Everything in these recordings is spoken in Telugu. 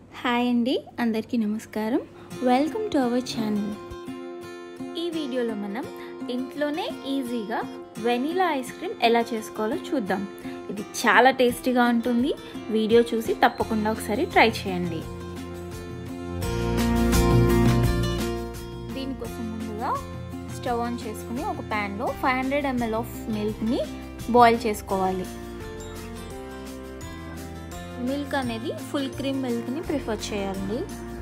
హాయ్ అండి అందరికీ నమస్కారం వెల్కమ్ టు అవర్ ఛానల్ ఈ వీడియోలో మనం ఇంట్లోనే ఈజీగా వెనీలా ఐస్ క్రీమ్ ఎలా చేసుకోవాలో చూద్దాం ఇది చాలా టేస్టీగా ఉంటుంది వీడియో చూసి తప్పకుండా ఒకసారి ట్రై చేయండి దీనికోసం ముందుగా స్టవ్ ఆన్ చేసుకుని ఒక ప్యాన్లో ఫైవ్ హండ్రెడ్ ఎంఎల్ ఆఫ్ మిల్క్ని బాయిల్ చేసుకోవాలి మిల్క్ అనేది ఫుల్ క్రీమ్ మిల్క్ని ప్రిఫర్ చేయండి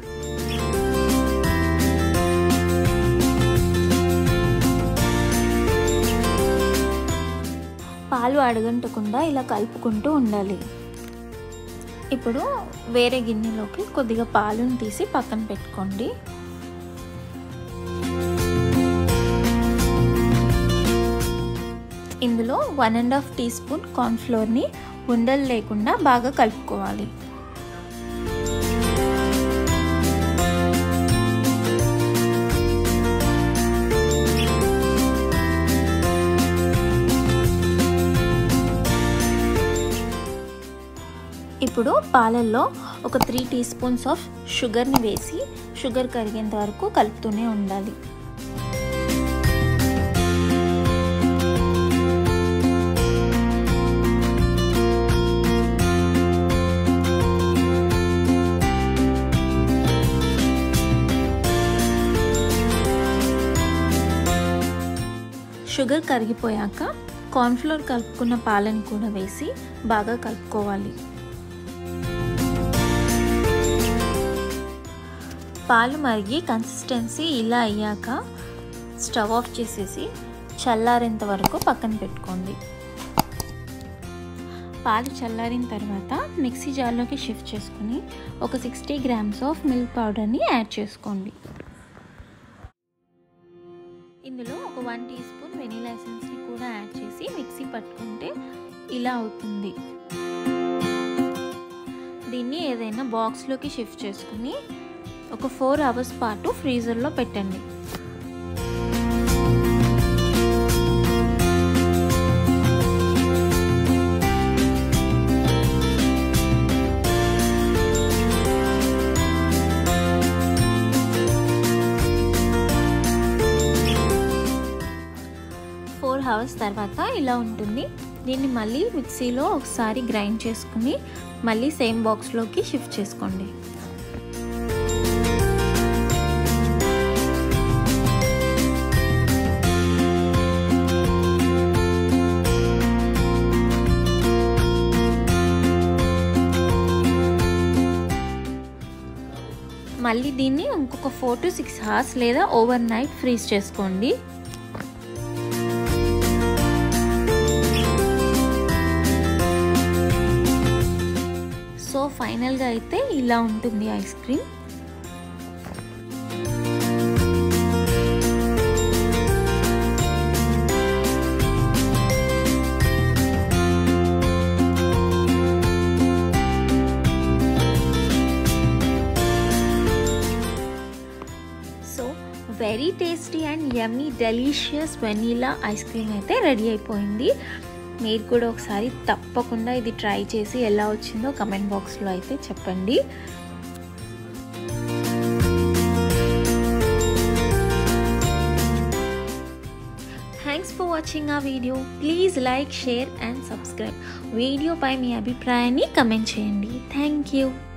పాలు అడగంటకుండా ఇలా కలుపుకుంటూ ఉండాలి ఇప్పుడు వేరే గిన్నెలోకి కొద్దిగా పాలుని తీసి పక్కన పెట్టుకోండి ఇందులో one and half teaspoon కార్న్ఫ్లోర్ని ఉండలు లేకుండా బాగా కలుపుకోవాలి ఇప్పుడు పాలల్లో ఒక త్రీ టీ స్పూన్స్ ఆఫ్ షుగర్ని వేసి షుగర్ కరిగేంత వరకు కలుపుతూనే ఉండాలి షుగర్ కరిగిపోయాక కార్న్ఫ్లోర్ కలుపుకున్న పాలని కూడా వేసి బాగా కలుపుకోవాలి పాలు మరిగి కన్సిస్టెన్సీ ఇలా అయ్యాక స్టవ్ ఆఫ్ చేసేసి చల్లారేంత వరకు పక్కన పెట్టుకోండి పాలు చల్లారిన తర్వాత మిక్సీ జార్లోకి షిఫ్ట్ చేసుకుని ఒక సిక్స్టీ గ్రామ్స్ ఆఫ్ మిల్క్ పౌడర్ని యాడ్ చేసుకోండి ఇందులో ఒక వన్ టీ స్పూన్ వెనీలా ఎసెన్స్ని కూడా యాడ్ చేసి మిక్సీ పట్టుకుంటే ఇలా అవుతుంది దీన్ని ఏదైనా బాక్స్లోకి షిఫ్ట్ చేసుకుని ఒక ఫోర్ అవర్స్ పాటు ఫ్రీజర్లో పెట్టండి ఫోర్ అవర్స్ తర్వాత ఇలా ఉంటుంది దీన్ని మళ్ళీ మిక్సీలో ఒకసారి గ్రైండ్ చేసుకుని మళ్ళీ సేమ్ బాక్స్లోకి షిఫ్ట్ చేసుకోండి మళ్ళీ దీన్ని ఇంకొక ఫోర్ టు సిక్స్ అవర్స్ లేదా ఓవర్ నైట్ ఫ్రీజ్ చేసుకోండి సో ఫైనల్గా అయితే ఇలా ఉంటుంది ice cream so very tasty and yummy delicious vanilla ice cream అయితే రెడీ అయిపోయింది మీరు కూడా ఒకసారి తప్పకుండా ఇది ట్రై చేసి ఎలా వచ్చిందో కమెంట్ బాక్స్లో అయితే చెప్పండి థ్యాంక్స్ ఫర్ వాచింగ్ ఆ video please like share and subscribe వీడియోపై మీ అభిప్రాయాన్ని కమెంట్ చేయండి థ్యాంక్ యూ